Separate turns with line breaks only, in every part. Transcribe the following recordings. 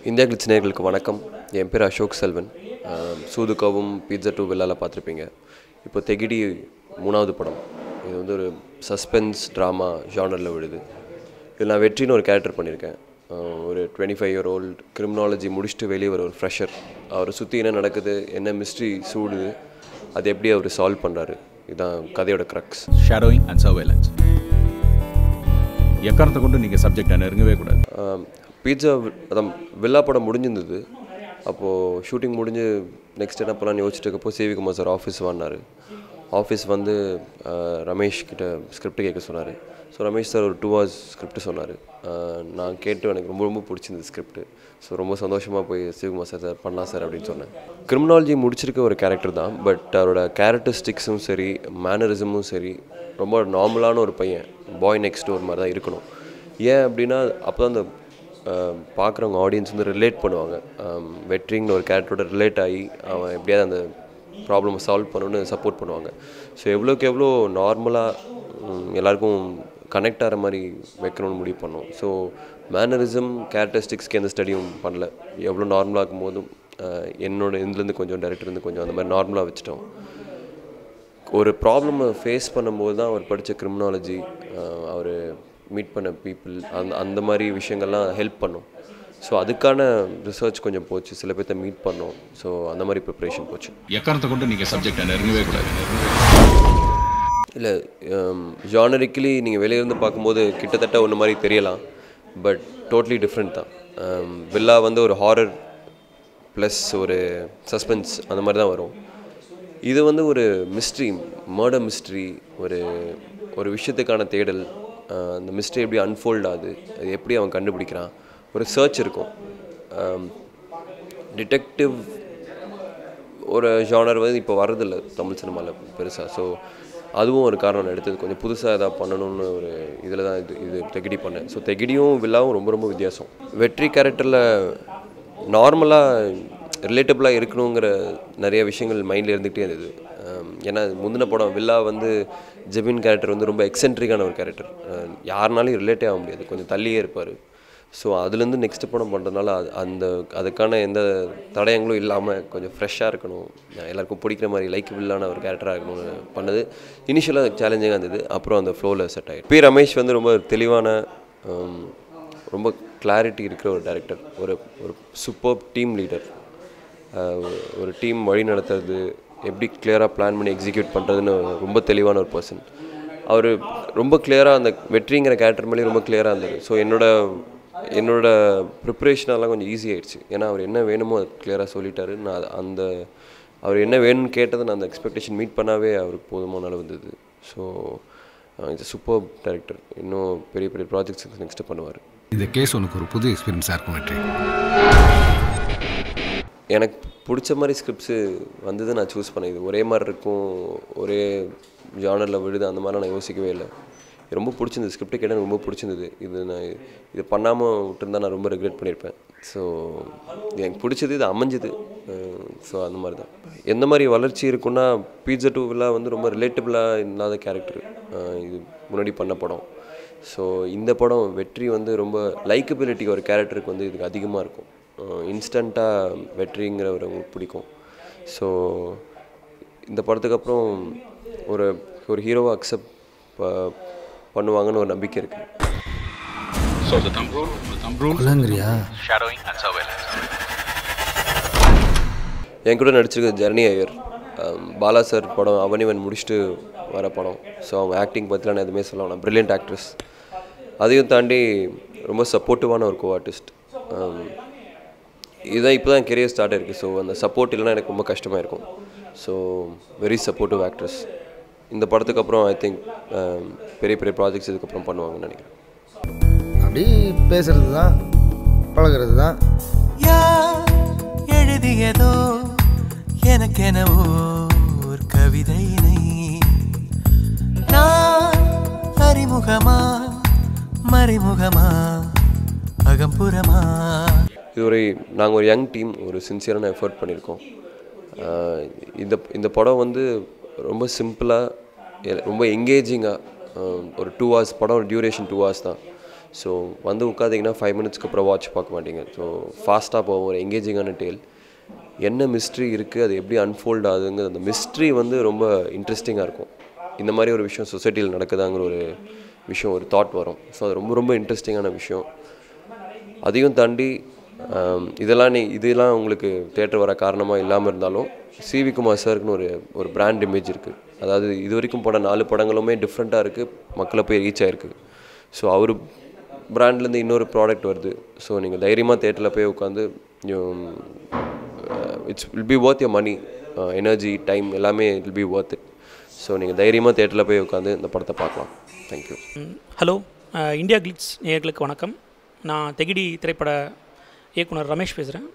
India Glitz நேயர்களுக்கு வணக்கம் என் பேர் அசோக் செல்வன் அஹ் சூதுகாவும் பீட்சா டூ வில்லால பார்த்துருப்பீங்க இப்போ தெகிடி மூணாவது படம் இது வந்து ஒரு சஸ்பென்ஸ் ட்ராமா ஜானரில் விழுது இதில் நான் வெற்றின்னு ஒரு கேரக்டர் பண்ணியிருக்கேன் அஹ் ஒரு twenty five year old criminology முடிச்சுட்டு வெளியே வர ஒரு ஃப்ரெஷர் அவரை சுற்றி என்ன நடக்குது என்ன மிஸ்ட்ரி சூடுது அது எப்படி அவர் சால்வ் பண்ணுறாரு இதுதான் கதையோட க்ரக்ஸ்
ஷேடோயிங் அண்ட் சர்வேலன்ஸ் எக்காரணத்தை கொண்டு நீங்கள் சப்ஜெக்டை நெருங்கவே கூடாது
பீட்சா அதான் வில்லா படம் முடிஞ்சிருந்தது அப்போது ஷூட்டிங் முடிஞ்சு நெக்ஸ்ட் என்ன பண்ணலாம்னு யோசிச்சுட்டு இருக்கப்போ சிவி குமார் சார் ஆஃபீஸ் வந்தார் ஆஃபீஸ் வந்து அஹ், ரமேஷ் கிட்ட ஸ்கிரிப்ட் கேட்க சொன்னார் ஸோ ரமேஷ் சார் ஒரு டூ ஹவர்ஸ் ஸ்கிரிப்ட் சொன்னார் நான் கேட்டு எனக்கு ரொம்ப ரொம்ப பிடிச்சிருந்தது ஸ்கிரிப்ட் ஸோ ரொம்ப சந்தோஷமாக போய் சிவகுமார் சார் சார் பண்ணலாம் சார் அப்படின்னு சொன்னேன் கிரிமினாலஜி முடிச்சிருக்க ஒரு கேரக்டர் தான் பட் அவரோட கேரக்டரிஸ்டிக்ஸும் சரி மேனரிசமும் சரி ரொம்ப நார்மலான ஒரு பையன் பாய் நெக்ஸ்ட் ஒரு மாதிரி தான் இருக்கணும் ஏன் அப்படின்னா அப்போ தான் அந்த பார்க்குறவங்க ஆடியன்ஸ் வந்து ரிலேட் பண்ணுவாங்க ஆம், வெற்றிங்கிற ஒரு கேரக்டரோட ரிலேட் ஆகி அவன் எப்படியாவது அந்த ப்ராப்ளமை சால்வ் பண்ணணும்னு சப்போர்ட் பண்ணுவாங்க ஸோ எவ்வளோக்கு எவ்வளோ நார்மலாக எல்லாருக்கும் கனெக்ட் ஆகிற மாதிரி வைக்கணும்னு முடிவு பண்ணோம் ஸோ மேனரிசம் கேரக்டரிஸ்டிக்ஸ்க்கு எந்த ஸ்டடியும் பண்ணல எவ்வளோ நார்மலாக இருக்கும் போதும் ஆஹ், என்னோட இதுலேருந்து கொஞ்சம் டேரக்டர்லேருந்து கொஞ்சம் அந்த மாதிரி நார்மலாக வச்சுட்டோம் ஒரு ப்ராப்ளமை ஃபேஸ் பண்ணும்போது தான் அவர் படித்த கிரிமினாலஜி அவர் மீட் பண்ண பீப்புள் அந்த அந்த மாதிரி விஷயங்கள்லாம் ஹெல்ப் பண்ணும் ஸோ அதுக்கான ரிசர்ச் கொஞ்சம் போச்சு சில பேர்த்த மீட் பண்ணோம் ஸோ அந்த மாதிரி ப்ரிப்ரேஷன் போச்சு
எக்காரணத்தை கொண்டு நீங்கள் சப்ஜெக்டை நெருங்கவே கூடாது
இல்லை ஜானரிக்கலி நீங்கள் வெளியிருந்து பார்க்கும்போது கிட்டத்தட்ட ஒன்று மாதிரி தெரியலாம் பட் டோட்லி டிஃப்ரெண்ட் தான் வில்லா வந்து ஒரு ஹாரர் ப்ளஸ் ஒரு சஸ்பென்ஸ் அந்த மாதிரி தான் வரும் இது வந்து ஒரு மிஸ்ட்ரி மர்டர் மிஸ்ட்ரி ஒரு ஒரு விஷயத்துக்கான தேடல் அஹ், அந்த மிஸ்ட்ரி எப்படி அன்ஃபோல்ட் ஆகுது அது எப்படி அவன் கண்டுபிடிக்கிறான் ஒரு சர்ச் இருக்கும் டிடெக்டிவ் ஒரு ஜானர் வந்து இப்போ வரதில்ல தமிழ் சினிமாவில் பெருசாக ஸோ அதுவும் ஒரு காரணம் நான் எடுத்தது கொஞ்சம் புதுசாக எதாவது பண்ணணும்னு ஒரு இதில் தான் இது இது தெகிடி பண்ணேன் ஸோ தெகிடியும் வில்லாவும் ரொம்ப ரொம்ப வித்தியாசம் வெற்றி கேரக்டரில் நார்மலாக ரிலேட்டபிளாக இருக்கணுங்கிற நிறைய விஷயங்கள் மைண்டில் இருந்துகிட்டே இருந்தது ஆம், ஏன்னா முந்தின படம் வில்லா வந்து ஜெபின் கேரக்டர் வந்து ரொம்ப எக்ஸென்ட்ரிக்கான ஒரு கேரக்டர் யாருனாலையும் ரிலேட்டே ஆக முடியாது கொஞ்சம் தள்ளியே இருப்பார் ஸோ அதுலேருந்து நெக்ஸ்ட் படம் பண்ணுறதுனால அது அந்த அதுக்கான எந்த தடயங்களும் இல்லாமல் கொஞ்சம் ஃப்ரெஷ்ஷாக இருக்கணும் எல்லாருக்கும் பிடிக்கிற மாதிரி லைக்கபிளான ஒரு கேரக்டராக இருக்கணும்னு பண்ணது இனிஷியலாக சேலஞ்சிங்காக இருந்தது அப்புறம் அந்த ஃப்ளோவில் செட் ஆகிடும் பி ரமேஷ் வந்து ரொம்ப தெளிவான ஹம், ரொம்ப கிளாரிட்டி இருக்கிற ஒரு டேரக்டர் ஒரு ஒரு சூப்பர் டீம் லீடர் ஒரு டீம் வழி நடத்துறது எப்படி கிளியராக பிளான் பண்ணி எக்ஸிக்யூட் பண்ணுறதுன்னு ரொம்ப தெளிவான ஒரு பர்சன் அவர் ரொம்ப கிளியராக அந்த வெற்றிங்கிற கேரக்டர் மேலே ரொம்ப கிளியராக இருந்தார் ஸோ என்னோட என்னோட ப்ரிப்ரேஷனெல்லாம் கொஞ்சம் ஈஸி ஆயிடுச்சு ஏன்னா அவர் என்ன வேணுமோ அது கிளியராக சொல்லிட்டாரு நான் அது- அந்த அவர் என்ன வேணும்னு கேட்டதை நான் அந்த எக்ஸ்பெக்டேஷன் மீட் பண்ணாவே அவருக்கு போதுமான அளவு இருந்தது ஸோ இது சூப்பர் டைரக்டர் இன்னும் பெரிய பெரிய ப்ராஜெக்ட்ஸ் நெக்ஸ்ட்டு பண்ணுவார்
இந்த கேஸ் உனக்கு ஒரு புது எக்ஸ்பீரியன்ஸாக இருக்கும் வெற்றி
எனக்கு பிடிச்ச மாதிரி ஸ்கிரிப்ட்ஸு வந்தது நான் சூஸ் பண்ணேன் இது ஒரே மாதிரி இருக்கும் ஒரே ஜானரில் விழுது அந்த மாதிரிலாம் நான் யோசிக்கவே இல்லை இது ரொம்ப பிடிச்சிருந்தது ஸ்கிரிப்ட் கேட்டால் எனக்கு ரொம்ப பிடிச்சிருந்தது இது நான் இது பண்ணாமல் விட்டுருந்தா நான் ரொம்ப ரெக்ரெட் பண்ணியிருப்பேன் ஸோ எனக்கு பிடிச்சது இது அமைஞ்சது ஸோ அந்த மாதிரி தான் எந்த மாதிரி வளர்ச்சி இருக்குன்னா பீட்சா டூவெல்லாம் வந்து ரொம்ப ரிலேட்டபிளாக இல்லாத கேரக்டர் இது முன்னாடி பண்ண படம் ஸோ இந்த படம் வெற்றி வந்து ரொம்ப லைக்கபிலிட்டி ஒரு கேரக்டருக்கு வந்து இதுக்கு அதிகமாக இருக்கும் இன்ஸ்டண்ட்டாக வெற்றிங்கிற ஒரு பிடிக்கும் ஸோ இந்த படத்துக்கு அப்புறம் ஒரு ஒரு ஹீரோவை அக்செப்ட் பண்ணுவாங்கன்னு ஒரு நம்பிக்கை இருக்குது
so the thumb rule thumb rule
இல்லைங்கிறியா
ஷேடோயிங் அண்ட் சர்வேலன்ஸ்
என் கூட நடிச்சிருக்க ஜெர்னி ஐயர் அம், பாலா சார் படம் அவனிவன் முடிச்சுட்டு வர படம் ஸோ அவங்க ஆக்டிங் பற்றிலாம் நான் எதுவுமே சொல்ல வேணாம் ப்ரில்லியன்ட் ஆக்ட்ரஸ் அதையும் தாண்டி ரொம்ப சப்போர்ட்டிவான ஒரு கோ ஆர்டிஸ்ட் இதுதான் இப்போ தான் கெரியர் ஸ்டார்ட் ஆயிருக்கு ஸோ அந்த சப்போர்ட் இல்லைன்னா எனக்கு ரொம்ப கஷ்டமாக இருக்கும் ஸோ வெரி சப்போர்ட்டிவ் ஆக்ட்ரஸ் இந்த படத்துக்கு அப்புறம் ஐ திங்க் பெரிய பெரிய ப்ராஜெக்ட்ஸ் இதுக்கப்புறம் பண்ணுவாங்கன்னு நினைக்கிறேன்
அப்படி பேசுறது தான் பழகிறது தான்
யார் எழுதியதோ எனக்கென ஓர் கவிதையினை நான் அறிமுகமா மறைமுகமா அகம்புறமா
இது ஒரு நாங்கள் ஒரு யங் டீம் ஒரு சின்சியரான எஃபர்ட் பண்ணியிருக்கோம் ஆஹ் இந்த இந்த படம் வந்து ரொம்ப சிம்பிளாக ரொம்ப எங்கேஜிங்காக ஒரு டூ ஹவர்ஸ் படம் டியூரேஷன் டூ ஹவர்ஸ் தான் ஸோ வந்து உட்காந்திங்கன்னா ஃபைவ் மினிட்ஸ்க்கு அப்புறம் வாட்ச் பார்க்க மாட்டீங்க ஸோ ஃபாஸ்ட்டாக போகும் ஒரு எங்கேஜிங்கான டேல் என்ன மிஸ்ட்ரி இருக்குது அது எப்படி அன்ஃபோல்ட் ஆகுதுங்க அந்த மிஸ்ட்ரி வந்து ரொம்ப இன்ட்ரெஸ்டிங்காக இருக்கும் இந்த மாதிரி ஒரு விஷயம் சொசைட்டியில் நடக்குதாங்கிற ஒரு விஷயம் ஒரு தாட் வரும் ஸோ அது ரொம்ப ரொம்ப இன்ட்ரெஸ்டிங்கான விஷயம் அதையும் தாண்டி ஆம், இதெல்லாம் நீ இதெல்லாம் உங்களுக்கு தேட்டர் வர காரணமாக இல்லாமல் இருந்தாலும் சிவி குமார் சாருக்குன்னு ஒரு ஒரு பிராண்ட் இமேஜ் இருக்குது அதாவது இது வரைக்கும் போன நாலு படங்களுமே டிஃப்ரெண்ட்டாக இருக்குது மக்களை போய் ரீச் ஆகிருக்கு ஸோ அவர் பிராண்ட்லேருந்து இன்னொரு ப்ராடக்ட் வருது ஸோ நீங்கள் தைரியமாக தேட்டரில் போய் உட்காந்து it's will be worth your money energy time எல்லாமே it will be worth it so நீங்கள் தைரியமாக தேட்டரில் போய் உட்காந்து இந்த படத்தை பார்க்கலாம் தேங்க்யூ
ஹலோ அஹ், இந்தியா கிளிட்ஸ் நேயர்களுக்கு வணக்கம் நான் தெகிடி திரைப்பட இயக்குனர் ரமேஷ் பேசுகிறேன்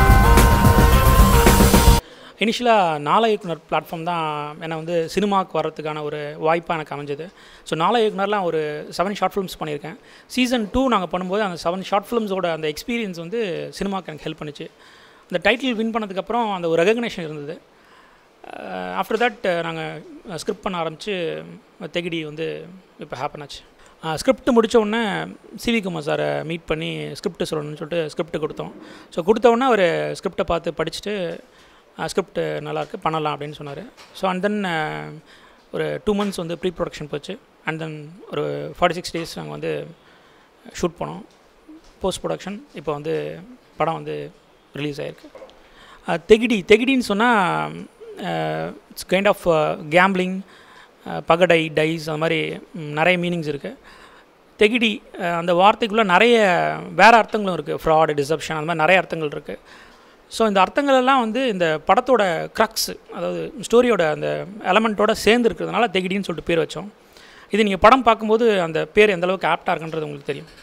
இனிஷியலாக நாள இயக்குனர் பிளாட்ஃபார்ம் தான் என்னை வந்து சினிமாவுக்கு வர்றதுக்கான ஒரு வாய்ப்பாக எனக்கு அமைஞ்சது ஸோ நாள இயக்குனர்லாம் ஒரு செவன் ஷார்ட் ஃபிலிம்ஸ் பண்ணியிருக்கேன் சீசன் டூ நாங்கள் பண்ணும்போது அந்த செவன் ஷார்ட் ஃபிலிம்ஸோட அந்த எக்ஸ்பீரியன்ஸ் வந்து சினிமாவுக்கு எனக்கு ஹெல்ப் பண்ணுச்சு அந்த டைட்டில் வின் பண்ணதுக்கப்புறம் அந்த ஒரு ரெகக்னேஷன் இருந்தது ஆஃப்டர் தட் நாங்கள் ஸ்கிரிப்ட் பண்ண ஆரம்பித்து தெகிடி வந்து இப்போ ஹேப்பன் ஆச்சு ஸ்கிரிப்ட் முடித்த உடனே சிவி குமார் சாரை மீட் பண்ணி ஸ்கிரிப்ட் சொல்லணும்னு சொல்லிட்டு ஸ்கிரிப்ட் கொடுத்தோம் ஸோ கொடுத்த உடனே அவர் ஸ்கிரிப்டை பார்த்து படிச்சுட்டு ஸ்கிரிப்ட் நல்லாயிருக்கு பண்ணலாம் அப்படின்னு சொன்னார் ஸோ அண்ட் தென் ஒரு டூ மந்த்ஸ் வந்து ப்ரீ ப்ரொடக்ஷன் போச்சு அண்ட் தென் ஒரு ஃபார்ட்டி சிக்ஸ் டேஸ் நாங்கள் வந்து ஷூட் பண்ணோம் போஸ்ட் ப்ரொடக்ஷன் இப்போ வந்து படம் வந்து ரிலீஸ் ஆகிருக்கு அஹ் தெகிடி தெகிடின்னு சொன்னால் இட்ஸ் கைண்ட் ஆஃப் கேம்பிளிங் பகடை டைஸ் அந்த மாதிரி ம், நிறைய மீனிங்ஸ் இருக்குது தெகிடி அஹ், அந்த வார்த்தைக்குள்ளே நிறைய வேறு அர்த்தங்களும் இருக்குது ஃப்ராடு டிசப்ஷன் அந்த மாதிரி நிறைய அர்த்தங்கள் இருக்குது ஸோ இந்த அர்த்தங்கள் எல்லாம் வந்து இந்த படத்தோட க்ரக்ஸ் அதாவது ஸ்டோரியோட அந்த எலமெண்ட்டோட சேர்ந்து இருக்கிறதுனால தெகிடின்னு சொல்லிட்டு பேர் வச்சோம் இது நீங்கள் படம் பார்க்கும்போது அந்த பேர் எந்த அளவுக்கு ஆப்டாக இருக்குன்றது உங்களுக்கு தெரியும்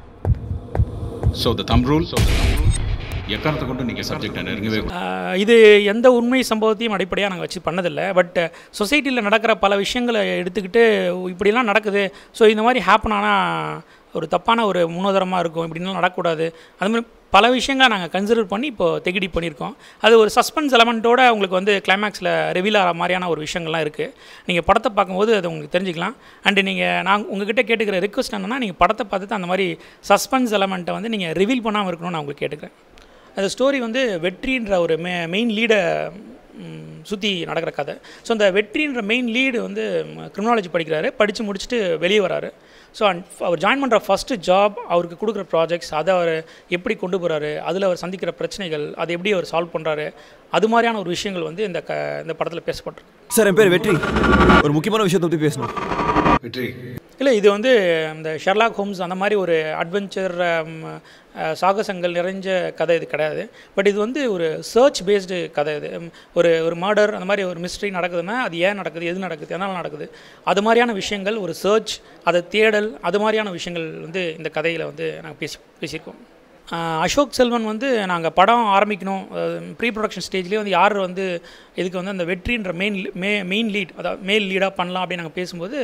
ஸோ த தம் ரூல் எக்காரணத்தை கொண்டு நீங்கள் சப்ஜெக்டை நெருங்கவே கூடாது
ஆஹ் இது எந்த உண்மை சம்பவத்தையும் அடிப்படையாக நாங்கள் வச்சு பண்ணதில்லை பட் சொசைட்டியில் நடக்கிற பல விஷயங்களை எடுத்துக்கிட்டு இப்படிலாம் நடக்குது ஸோ இந்த மாதிரி ஹேப்பன் ஆனால் ஒரு தப்பான ஒரு முன்னோதரமாக இருக்கும் இப்படிலாம் நடக்கக்கூடாது அது மாதிரி பல விஷயங்களை நாங்கள் கன்சிடர் பண்ணி இப்போ தெகிடி பண்ணியிருக்கோம் அது ஒரு சஸ்பென்ஸ் எலமெண்ட்டோட உங்களுக்கு வந்து கிளைமேக்ஸில் ரிவீல் ஆகிற மாதிரியான ஒரு விஷயங்கள்லாம் இருக்குது நீங்கள் படத்தை பார்க்கும்போது அது உங்களுக்கு தெரிஞ்சுக்கலாம் அண்டு நீங்கள் நான் உங்ககிட்ட கேட்டுக்கிற ரிக்வஸ்ட் என்னன்னா நீங்கள் படத்தை பார்த்துட்டு அந்த மாதிரி சஸ்பென்ஸ் எலமெண்ட்டை வந்து நீங்கள் ரிவீல் பண்ணாமல் இருக்கணும்னு நான் உங்களுக்கு கேட்டுக்கிறேன் அந்த ஸ்டோரி வந்து வெற்றின்ற ஒரு மெ மெயின் லீடை சுற்றி நடக்கிற கதை ஸோ அந்த வெற்றின்ற மெயின் லீடு வந்து கிரிமினாலஜி படிக்கிறாரு படித்து முடிச்சுட்டு வெளியே வராரு ஸோ அவர் ஜாயின் பண்ணுற ஃபஸ்ட்டு ஜாப் அவருக்கு கொடுக்குற ப்ராஜெக்ட்ஸ் அதை அவர் எப்படி கொண்டு போகிறாரு அதில் அவர் சந்திக்கிற பிரச்சனைகள் அதை எப்படி அவர் சால்வ் பண்ணுறாரு அது மாதிரியான ஒரு விஷயங்கள் வந்து இந்த க இந்த படத்தில் பேசப்பட்டிருக்கு
சார் என் பேர் வெற்றி ஒரு முக்கியமான விஷயத்தை பற்றி பேசணும்
வெற்றி
இல்லை இது வந்து இந்த ஷெர்லாக் ஹோம்ஸ் அந்த மாதிரி ஒரு அட்வென்ச்சர் சாகசங்கள் நிறைஞ்ச கதை இது கிடையாது பட் இது வந்து ஒரு சர்ச் பேஸ்டு கதை இது உம், ஒரு ஒரு மர்டர் அந்த மாதிரி ஒரு மிஸ்ட்ரி நடக்குதுன்னா அது ஏன் நடக்குது எது நடக்குது எதனால் நடக்குது அது மாதிரியான விஷயங்கள் ஒரு சர்ச் அதை தேடல் அது மாதிரியான விஷயங்கள் வந்து இந்த கதையில் வந்து நாங்கள் பேசி பேசியிருக்கோம் ஆஹ் அசோக் செல்வன் வந்து நாங்கள் படம் ஆரம்பிக்கணும் ப்ரீ ப்ரொடக்ஷன் ஸ்டேஜ்லேயே வந்து யார் வந்து இதுக்கு வந்து அந்த வெற்றின்ற மெயின் மே மெயின் லீட் அதாவது மேல் லீடாக பண்ணலாம் அப்படின்னு நாங்கள் பேசும்போது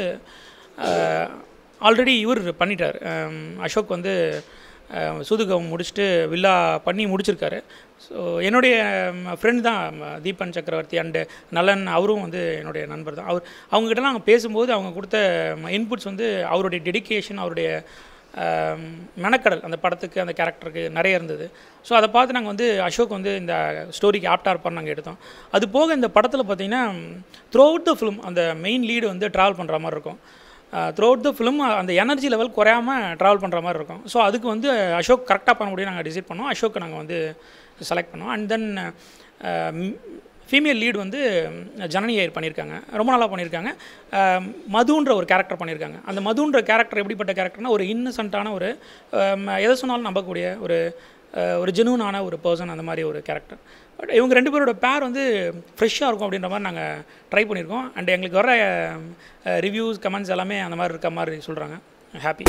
ஆல்ரெடி இவர் பண்ணிட்டார் ஆம், அசோக் வந்து ஆஹ், சூதுகம் முடிச்சுட்டு வில்லா பண்ணி முடிச்சிருக்காரு ஸோ என்னுடைய ஃப்ரெண்ட் தான் ம, தீபன் சக்கரவர்த்தி அண்டு நலன் அவரும் வந்து என்னுடைய நண்பர் தான் அவர் அவங்ககிட்டலாம் நாங்கள் பேசும்போது அவங்க கொடுத்த இன்புட்ஸ் வந்து அவருடைய டெடிகேஷன் அவருடைய ஆம், மெனக்கடல் அந்த படத்துக்கு அந்த கேரக்டருக்கு நிறைய இருந்தது ஸோ அதை பார்த்து நாங்கள் வந்து அசோக் வந்து இந்த ஸ்டோரிக்கு ஆப்டாக இருப்பார்னு நாங்கள் எடுத்தோம் அது போக இந்த படத்தில் பார்த்தீங்கன்னா த்ரூ அவுட் த ஃபிலிம் அந்த மெயின் லீடு வந்து ட்ராவல் பண்ணுற மாதிரி இருக்கும் த்ரூ அவுட் த ஃபிலிம் அந்த எனர்ஜி லெவல் குறையாமல் ட்ராவல் பண்ணுற மாதிரி இருக்கும் ஸோ அதுக்கு வந்து அசோக் கரெக்டாக பண்ண முடியும் நாங்கள் டிசைட் பண்ணோம் அசோக்கை நாங்கள் வந்து செலக்ட் பண்ணோம் அண்ட் தென் ஃபீமேல் லீடு வந்து ஜனனி ஐயர் பண்ணியிருக்காங்க ரொம்ப நல்லா பண்ணியிருக்காங்க அஹ், மதுன்ற ஒரு கேரக்டர் பண்ணியிருக்காங்க அந்த மதுன்ற கேரக்டர் எப்படிப்பட்ட கேரக்டர்னா ஒரு இன்னசென்ட்டான ஒரு அஹ், எதை சொன்னாலும் நம்பக்கூடிய ஒரு அஹ், ஒரு ஜெனூனான ஒரு பர்சன் அந்த மாதிரி ஒரு கேரக்டர் பட் இவங்க ரெண்டு பேரோட பேர் வந்து ஃப்ரெஷ்ஷாக இருக்கும் அப்படின்ற மாதிரி நாங்கள் ட்ரை பண்ணியிருக்கோம் அண்ட் எங்களுக்கு வர ரிவ்யூஸ் கமெண்ட்ஸ் எல்லாமே அந்த மாதிரி இருக்க மாதிரி சொல்கிறாங்க ஹாப்பி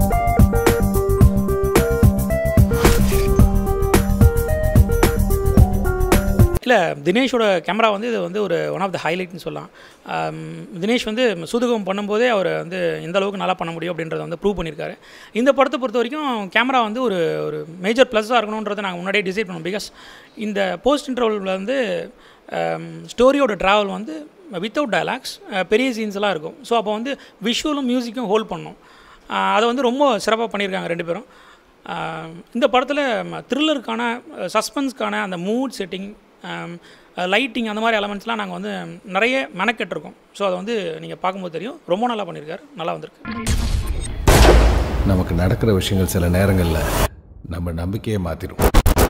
இல்லை தினேஷோட கேமரா வந்து இது வந்து ஒரு ஒன் ஆஃப் த ஹைலைட்னு சொல்லலாம் ஆம், தினேஷ் வந்து சூதுகம் பண்ணும்போதே அவர் வந்து எந்த அளவுக்கு நல்லா பண்ண முடியும் அப்படின்றத வந்து ப்ரூவ் பண்ணியிருக்காரு இந்த படத்தை பொறுத்த வரைக்கும் கேமரா வந்து ஒரு ஒரு மேஜர் ப்ளஸ்ஸாக இருக்கணுன்றதை நாங்கள் முன்னாடியே டிசைட் பண்ணோம் பிகாஸ் இந்த போஸ்ட் இன்டர்வலில் வந்து ஸ்டோரியோட ட்ராவல் வந்து வித்தவுட் டயலாக்ஸ் பெரிய சீன்ஸ் எல்லாம் இருக்கும் ஸோ அப்போ வந்து விஷுவலும் மியூசிக்கும் ஹோல்ட் பண்ணோம் ஆஹ் அதை வந்து ரொம்ப சிறப்பாக பண்ணியிருக்காங்க ரெண்டு பேரும் ஆஹ் இந்த படத்தில் த்ரில்லருக்கான சஸ்பென்ஸ்க்கான அந்த மூட் செட்டிங் லைட்டிங் அந்த மாதிரி எலமெண்ட்ஸ்லாம் நாங்கள் வந்து நிறைய மெனக்கெட்டிருக்கோம் ஸோ அதை வந்து நீங்கள் பார்க்கும்போது தெரியும் ரொம்ப நல்லா பண்ணியிருக்காரு நல்லா வந்திருக்கு
நமக்கு நடக்கிற விஷயங்கள் சில நேரங்களில் நம்ம நம்பிக்கையை மாற்றிடும்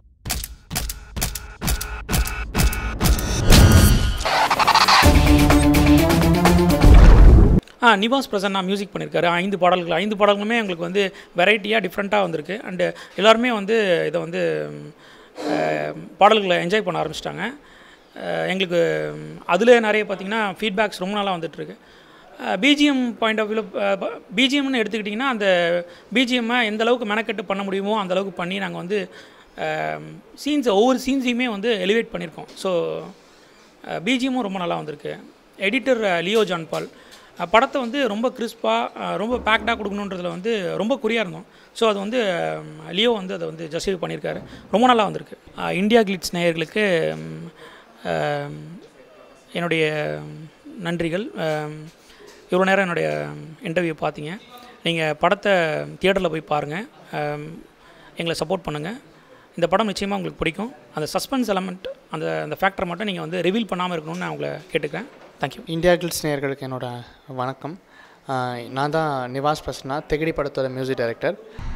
ஆ நிவாஸ் பிரசன்னா மியூசிக் பண்ணியிருக்காரு ஐந்து பாடல்கள் ஐந்து பாடல்களுமே எங்களுக்கு வந்து வெரைட்டியாக டிஃப்ரெண்ட்டாக வந்திருக்கு அண்டு எல்லாருமே வந்து இதை வந்து ம், அஹ், பாடல்களை என்ஜாய் பண்ண ஆரம்பிச்சிட்டாங்க எங்களுக்கு அதில் நிறைய பார்த்திங்கன்னா ஃபீட்பேக்ஸ் ரொம்ப நாளாக வந்துட்டுருக்கு பிஜிஎம் பாயிண்ட் ஆஃப் வியூவில் பிஜிஎம்னு எடுத்துக்கிட்டிங்கன்னா அந்த பிஜிஎம்மை எந்த அளவுக்கு மெனக்கெட்டு பண்ண முடியுமோ அந்த அளவுக்கு பண்ணி நாங்கள் வந்து சீன்ஸ் ஒவ்வொரு சீன்ஸையுமே வந்து எலிவேட் பண்ணியிருக்கோம் ஸோ பிஜிஎம்மும் ரொம்ப நல்லா வந்திருக்கு எடிட்டர் லியோ ஜான் பால் அஹ் படத்தை வந்து ரொம்ப கிறிஸ்பாக ரொம்ப பேக்டாக கொடுக்கணுன்றதுல வந்து ரொம்ப குறியாக இருந்தோம் ஸோ அது வந்து அஹ், லியோ வந்து அதை வந்து ஜஸ்டிஃபை பண்ணியிருக்காரு ரொம்ப நல்லா வந்திருக்கு அஹ், இந்தியா கிளிட்ஸ் நேயர்களுக்கு ம், அஹ், என்னுடைய நன்றிகள் அஹ், இவ்வளோ நேரம் என்னுடைய இன்டர்வியூ பார்த்தீங்க நீங்கள் படத்தை தியேட்டரில் போய் பாருங்கள் எங்களை சப்போர்ட் பண்ணுங்கள் இந்த படம் நிச்சயமாக உங்களுக்கு பிடிக்கும் அந்த சஸ்பென்ஸ் எலமெண்ட் அந்த அந்த ஃபேக்டரை மட்டும் நீங்கள் வந்து ரிவீல் பண்ணாமல் இருக்கணும்னு நான் உங்களை கேட்டுக்கிறேன் தேங்க்யூ
இந்தியா கில்ஸ் நேயர்களுக்கு என்னோட வணக்கம் ஆஹ் நான் தான் நிவாஸ் பிரசன்னா தெகடி படத்தோட மியூசிக் டைரக்டர்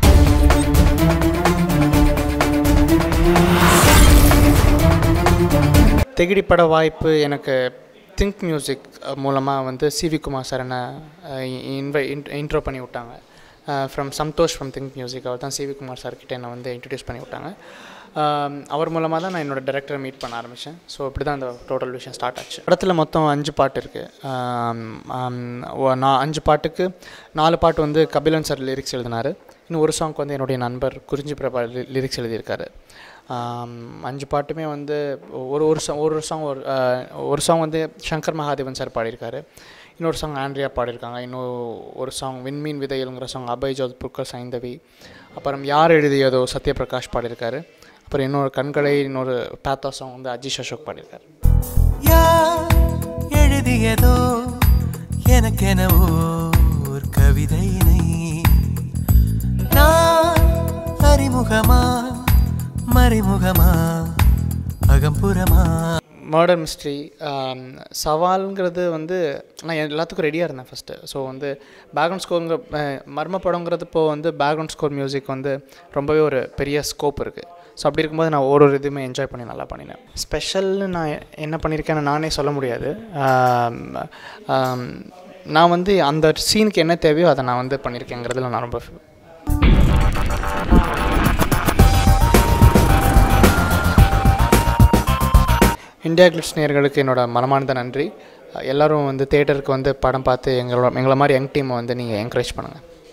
தெகிடி பட வாய்ப்பு எனக்கு திங்க் மியூசிக் மூலமாக வந்து சிவி குமார் சார் என்ன இன்வை இன்ட்ரோ பண்ணி விட்டாங்க from Santhosh from Think Music அவர் தான் சிவி குமார் சார் கிட்ட என்னை வந்து இன்ட்ரடியூஸ் பண்ணி விட்டாங்க ஆம், அவர் மூலமாக தான் நான் என்னோட டேரக்டரை மீட் பண்ண ஆரம்பித்தேன் ஸோ இப்படி தான் இந்த டோட்டல் விஷயம் ஸ்டார்ட் ஆச்சு படத்தில் மொத்தம் அஞ்சு பாட்டு இருக்குது நான் அஞ்சு பாட்டுக்கு நாலு பாட்டு வந்து கபிலன் சார் லிரிக்ஸ் எழுதினார் இன்னும் ஒரு சாங்க்கு வந்து என்னுடைய நண்பர் குறிஞ்சி பிரபா லிரிக்ஸ் எழுதியிருக்காரு ஆம், அஞ்சு பாட்டுமே வந்து ஒரு ஒரு சாங் ஒரு சாங் ஒரு ஆஹ், ஒரு சாங் வந்து சங்கர் மகாதேவன் சார் பாடியிருக்காரு இன்னொரு சாங் ஆண்ட்ரியா பாடியிருக்காங்க இன்னும் ஒரு சாங் விண்மீன் விதையலுங்கிற சாங் அபய் ஜோத்புர்கர் சைந்தவி அப்புறம் யார் எழுதியதோ சத்யபிரகாஷ் பாடியிருக்காரு அப்புறம் இன்னொரு கண்களை இன்னொரு பேத்தா சாங் வந்து அஜிஷ் அசோக் பாடியிருக்காரு
யார் எழுதியதோ எனக்கென ஓர் கவிதையினை நான் அறிமுகமா மறைமுகமா அகம்புறமா
மர்டர் மிஸ்ட்ரி சவால்ங்கிறது வந்து நான் எல்லாத்துக்கும் ரெடியாக இருந்தேன் ஃபஸ்ட்டு ஸோ வந்து பேக்ரவுண்ட் ஸ்கோருங்க மர்ம படங்கிறது இப்போ வந்து பேக்ரவுண்ட் ஸ்கோர் மியூசிக் வந்து ரொம்பவே ஒரு பெரிய ஸ்கோப் இருக்குது ஸோ அப்படி இருக்கும்போது நான் ஒரு ஒரு இதுவுமே என்ஜாய் பண்ணி நல்லா பண்ணினேன் ஸ்பெஷல்னு நான் என்ன பண்ணியிருக்கேன்னு நானே சொல்ல முடியாது ஆம், ஆம், நான் வந்து அந்த சீனுக்கு என்ன தேவையோ அதை நான் வந்து பண்ணியிருக்கேங்கிறதுல நான் ரொம்ப இந்தியா கிளிப்ஸ் நேயர்களுக்கு என்னோட மனமார்ந்த நன்றி எல்லாரும் வந்து தேட்டருக்கு வந்து படம் பார்த்து எங்களோட எங்களை மாதிரி யங் டீமை வந்து நீங்கள் என்கரேஜ் பண்ணுங்கள்